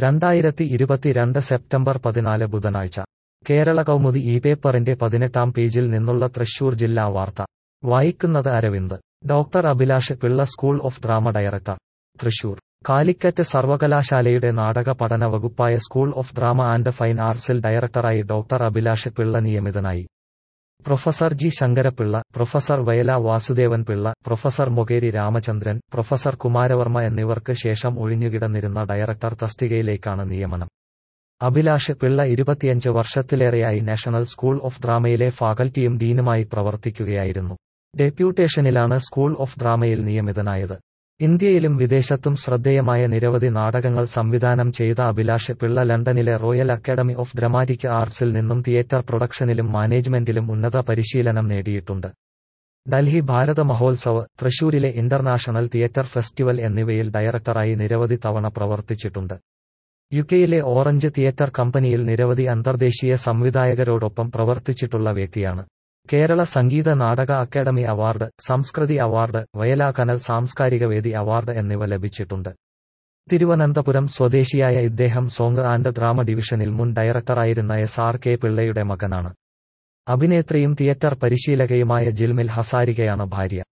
രണ്ടായിരത്തി ഇരുപത്തിരണ്ട് സെപ്റ്റംബർ പതിനാല് ബുധനാഴ്ച കേരള കൗമുദി ഈ പേപ്പറിന്റെ പതിനെട്ടാം പേജിൽ നിന്നുള്ള തൃശൂർ ജില്ലാ വാർത്ത വായിക്കുന്നത് Aravind doctor Abhilash Pillai school of drama director Thrissur Calicut സർവകലാശാലയുടെ നാടക പഠന വകുപ്പായ school of drama and fine ആർട്സിൽ ഡയറക്ടറായി ഡോക്ടർ അഭിലാഷ് പിള്ള നിയമിതനായി professor G Sankarapillai professor Vayala Vasudevan Pillai professor Mokeri Ramachandran professor Kumaravarma എന്നിവർക്ക് ശേഷം ഒഴിഞ്ഞുകിടന്നിരുന്ന ഡയറക്ടർ തസ്തികയിലേക്കാണ് നിയമനം അഭിലാഷ് പിള്ള ഇരുപത്തിയഞ്ച് വർഷത്തിലേറെയായി നാഷണൽ സ്കൂൾ ഓഫ് ഡ്രാമയിലെ ഫാക്കൽറ്റിയും ഡീനുമായി പ്രവർത്തിക്കുകയായിരുന്നു ഡെപ്യൂട്ടേഷനിലാണ് സ്കൂൾ ഓഫ് ഡ്രാമയിൽ നിയമിതനായത് ഇന്ത്യയിലും വിദേശത്തും ശ്രദ്ധേയമായ നിരവധി നാടകങ്ങൾ സംവിധാനം ചെയ്ത അഭിലാഷ് പിള്ള ലണ്ടനിലെ റോയൽ അക്കാദമി ഓഫ് ഡ്രമാറ്റിക് ആർട്സിൽ നിന്നും തിയേറ്റർ പ്രൊഡക്ഷനിലും മാനേജ്മെന്റിലും ഉന്നത പരിശീലനം നേടിയിട്ടുണ്ട് ഡൽഹി ഭാരത മഹോത്സവ് തൃശൂരിലെ ഇന്റർനാഷണൽ തിയേറ്റർ ഫെസ്റ്റിവൽ എന്നിവയിൽ ഡയറക്ടറായി നിരവധി തവണ പ്രവർത്തിച്ചിട്ടുണ്ട് യുകെയിലെ ഓറഞ്ച് തിയേറ്റർ കമ്പനിയിൽ നിരവധി അന്തർദേശീയ സംവിധായകരോടൊപ്പം പ്രവർത്തിച്ചിട്ടുള്ള വ്യക്തിയാണ് കേരള സംഗീത നാടക academy award Samskriti award Vayala കനൽ സാംസ്കാരിക വേദി അവാർഡ് എന്നിവ ലഭിച്ചിട്ടുണ്ട് തിരുവനന്തപുരം സ്വദേശിയായ ഇദ്ദേഹം സോങ് ആൻഡ് ഡ്രാമ ഡിവിഷനിൽ മുൻ ഡയറക്ടറായിരുന്ന എസ് ആർ കെ പിള്ളയുടെ മകനാണ് അഭിനേത്രിയും തിയേറ്റർ പരിശീലകയുമായ ജിൽമിൽ ഹസാരികയാണ് ഭാര്യ